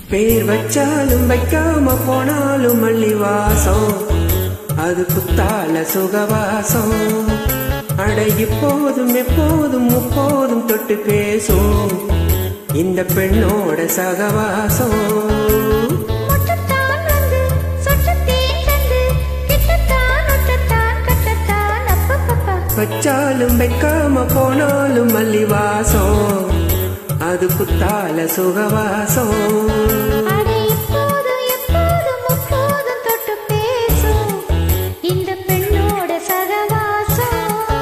பேர் வச்சாலும் வைக்காம போனாலும் மல்லி வாசம் அது குத்தால சுகவாசம் அட இப்போதும் எப்போதும் முப்போதும் தொட்டு பேசும் இந்த பெண்ணோட சகவாசம் முட்டத்தான் வந்து சொட்டத்தேன் தந்து கிட்டத்தான் ஒட்டத்தான் கட்டத்தான் அப்பப்பப்பா வச்சாலும் வைக்காம போனாலும் மல்லி வாசம் அது குத்தால சுகவாசம் அட இப்போதும் எப்போதும் முப்போதும் தொட்டு பேசும் இந்த பெண்ணோட சகவாசம்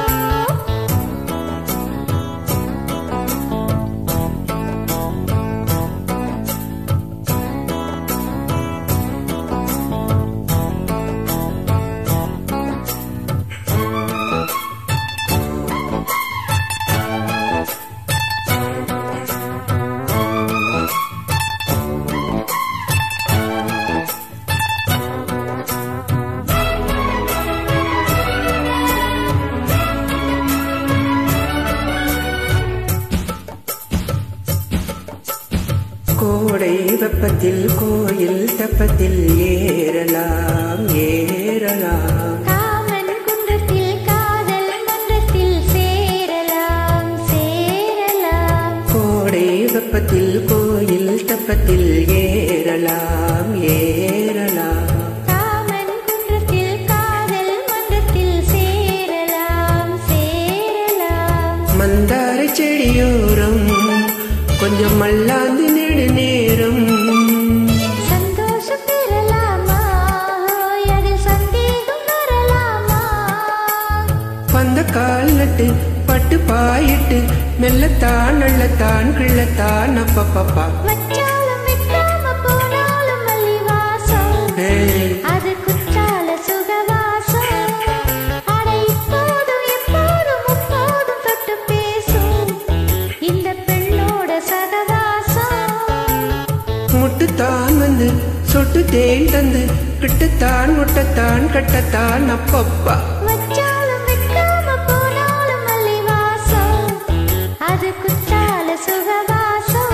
கோடை வெப்பத்தில் கோயில் தெப்பத்தில் ஏறலாம் ஏறலாம் காமன் குன்றத்தில் காதல் மன்றத்தில் சேரலாம் சேரலாம் கோடை வெப்பத்தில் கோயில் தெப்பத்தில் ஏறலாம் ஏறலாம் காமன் குன்றத்தில் காதல் மன்றத்தில் சேரலாம் சேரலாம் மந்தார செடியோரம் கொஞ்சம் மல்லாந்து நெடு நேரம் சந்தோஷம் பெறலாமா அதில் சந்தேகம் வரலாமா பந்த கால் நட்டு பட்டு பாயிட்டு மெல்லத்தான் அள்ளத்தான் கிள்ளத்தான் அப்பப்பப்பா வச்சாலும் வைக்காம போனாலும் மல்லி வாசம் ஏய் அது குற்றால சுகவாசம் அட இப்போதும் எப்போதும் முப்போதும் தொட்டு பேசும் இந்த பெண்ணோட சகவாசம் முட்டுத்தான் வந்து சொட்டு தேன் தந்து கிட்டத்தான் முட்டத்தான் கட்டத்தான் அப்பப்பா வச்சாலும் வைக்காம போனாலும் மல்லி வாசம் அது குற்றால சுகவாசம்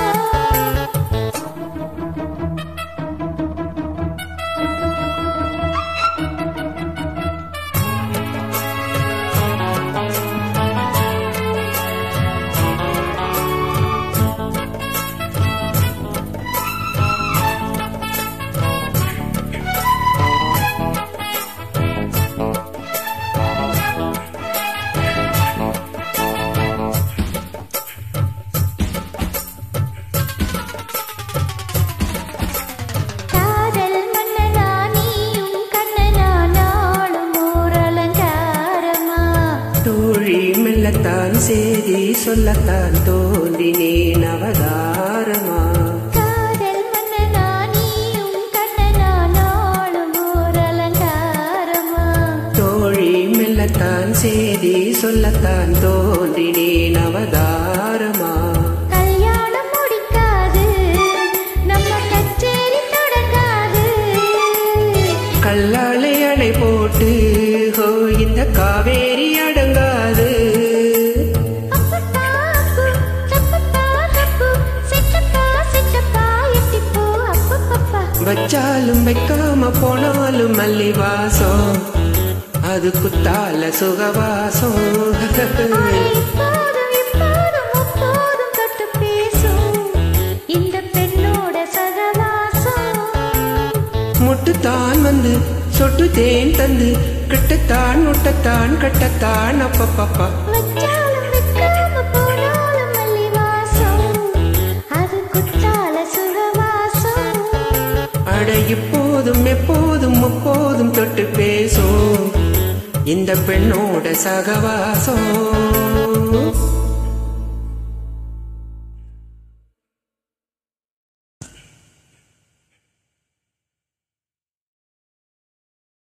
காதல் மன்னனா நீயும் கண்ணனா நாளும் ஓர் அலங்காரமா தோழி மெல்லத்தான் சேதி சொல்லத்தான் தோன்றினேன் அவதாரமா காதல் மன்னனா நீயும் கண்ணனா நாளும் ஓர் அலங்காரமா தோழி மெல்லத்தான் சேதி சொல்லத்தான் தோன்றினேன் அவதாரமா கல்யாணம் முடிக்காது நம்ம கச்சேரி தொடங்காது கல்லாலை அணை போட்டு ஹோ இந்த காவேரி அடங்காது அப்பப்பா அப்பு, தப்பப்பா தப்பு, சிட்டப்பா சிட்டப்பா எட்டிப்போ அப்பப்பப்பா. வச்சாலும் வைக்காம போனாலும் மல்லி வாசம் அது குத்தால சுகவாசம் ஆனா இப்போதும் இப்போதும் முப்போதும் தொட்டு பேசும் இந்த பெண்ணோட சகவாசம் முட்டுத்தான் வந்து சொட்டு தேன் தந்து கிட்டத்தான் முட்டத்தான் கட்டத்தான் அப்பப்பப்பா வச்சாலும் வைக்காம போனாலும் மல்லி வாசம் அது குற்றால சுகவாசம் அட இப்போதும் எப்போதும் முப்போதும் தொட்டு பேசும் இந்த பெண்ணோட சகவாசம்